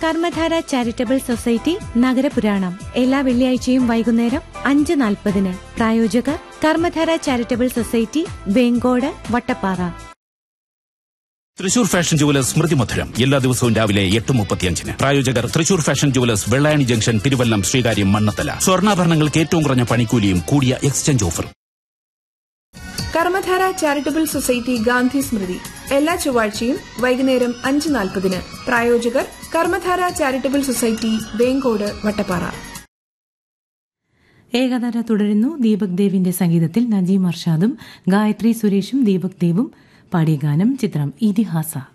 കർമ്മധാര charitable society നഗരപുരാണം എല്ലാ വെള്ളിയാഴ്ചയും വൈകുന്നേരം അഞ്ച് നാൽപ്പതിന് പ്രായോജകർ Karmadhara charitable society Venkode Vattappara Thrissur fashion jewellers സ്മൃതി മധുരം എല്ലാ ദിവസവും രാവിലെ എട്ട് മുപ്പത്തിയഞ്ചിന് പ്രായോജകർ Thrissur fashion jewellers Vellayani junction Thiruvallam Sreekaryam Mannanthala സ്വർണ്ണാഭരണങ്ങൾക്ക് ഏറ്റവും കുറഞ്ഞ പണിക്കൂലിയും കൂടിയ exchange offer Karmadhara charitable society Gandhi സ്മൃതി എല്ലാ ചൊവ്വാഴ്ചയും വൈകുന്നേരം അഞ്ച് നാൽപ്പതിന് പ്രായോജകർ കർമ്മധാര ചാരിറ്റബിൾ സൊസൈറ്റി വേങ്കോട് വട്ടപ്പാറ ഏകതാര തുടരുന്നു ദീപക് ദേവിന്റെ സംഗീതത്തിൽ നജീം അർഷാദും ഗായത്രി സുരേഷും ദീപക് ദേവും പാടിയ ഗാനം ചിത്രം ഇതിഹാസ